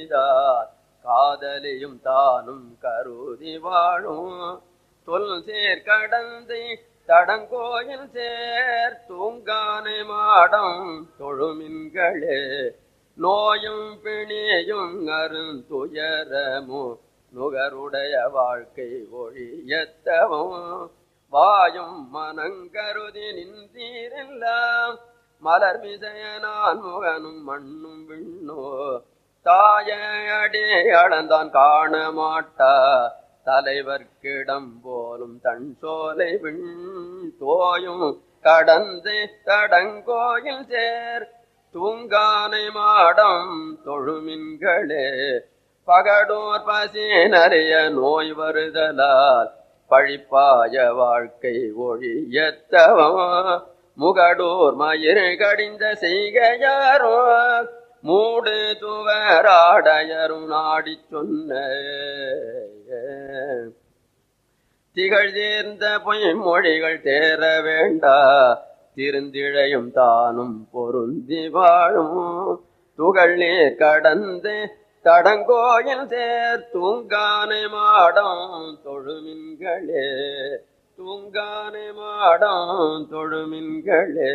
செய்தார் காதலியும் தானும் கருதி வாழும் தொல் சேர் கடந்தை தடங்கோயில் சேர் தூங்கானை மாடம் தொழுமின்களே நோயும் பிணியும் அருந்துயரமோ நுகருடைய வாழ்க்கை ஒழியத்தவும் வாயும் மனங்கருதி நின்றீரெல்லாம் மலர் மிசையனான் முகனும் மண்ணும் விண்ணோ தாயடி அளந்தான் காண மாட்டா தலைவர்க்கிடம் போலும் தன் சோலை விண் தோயும் கடந்து தடங்கோயில் சேர் தூங்கானை மாடம் தொழுமின்களே பகடோர் பசி நிறைய நோய் வருதலால் பழிப்பாய வாழ்க்கை ஒழியத்தவம் முகடூர் மயிர் கடிந்த செய்கையாரோ மூடு துவராடையரும் நாடி சொன்ன திகழ் தேர்ந்த பொய்மொழிகள் தேர வேண்டா திருந்திழையும் தானும் பொருந்தி வாழும் துகள் நீர் கடந்து தடங்கோயில் சேர் தூங்கானை மாடம் தொழுமின்களே தூங்கானை மாடம் தொழுமின்களே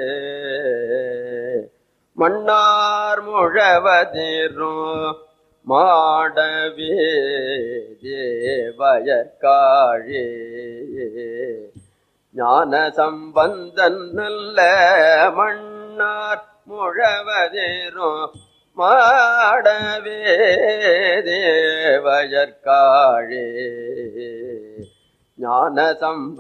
மன்னார் முழவதேரும் மாடவே தேவயற்காழே ஞான சம்பந்தன் நல்ல மன்னார் முழவதேரும் மாடவே தேவயற்காழே ஞான சம்ப